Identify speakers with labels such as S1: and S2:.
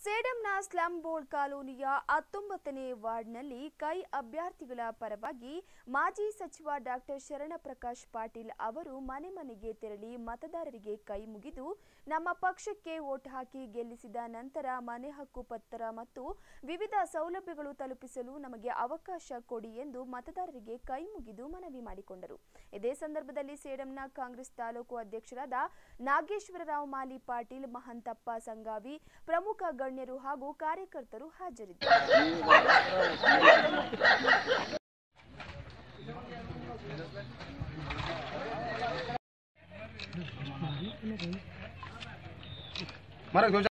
S1: ಸೇಡಂನ slum board ಕಾಲೋನಿಯ ಹತ್ತೊಂಬತ್ತನೇ ವಾರ್ಡ್ನಲ್ಲಿ ಕೈ ಅಭ್ಯರ್ಥಿಗಳ ಪರವಾಗಿ ಮಾಜಿ ಸಚಿವ ಡಾಕ್ಟರ್ ಶರಣಪ್ರಕಾಶ್ ಪಾಟೀಲ್ ಅವರು ಮನೆ ಮನೆಗೆ ತೆರಳಿ ಮತದಾರರಿಗೆ ಕೈ ಮುಗಿದು ನಮ್ಮ ಪಕ್ಷಕ್ಕೆ ವೋಟ್ ಹಾಕಿ ಗೆಲ್ಲಿಸಿದ ನಂತರ ಮನೆ ಹಕ್ಕು ಪತ್ರ ಮತ್ತು ವಿವಿಧ ಸೌಲಭ್ಯಗಳು ತಲುಪಿಸಲು ನಮಗೆ ಅವಕಾಶ ಕೊಡಿ ಎಂದು ಮತದಾರರಿಗೆ ಕೈ ಮುಗಿದು ಮನವಿ ಮಾಡಿಕೊಂಡರು ಇದೇ ಸಂದರ್ಭದಲ್ಲಿ ಸೇಡಂನ ಕಾಂಗ್ರೆಸ್ ತಾಲೂಕು ಅಧ್ಯಕ್ಷರಾದ ನಾಗೇಶ್ವರರಾವ್ ಮಾಲಿ ಪಾಟೀಲ್ ಮಹಂತಪ್ಪ ಸಂಗಾವಿ ಪ್ರಮುಖ ಗಣ್ಯರು ಹಾಗೂ ಕಾರ್ಯಕರ್ತರು ಹಾಜರಿದ್ದರು
S2: ಮರ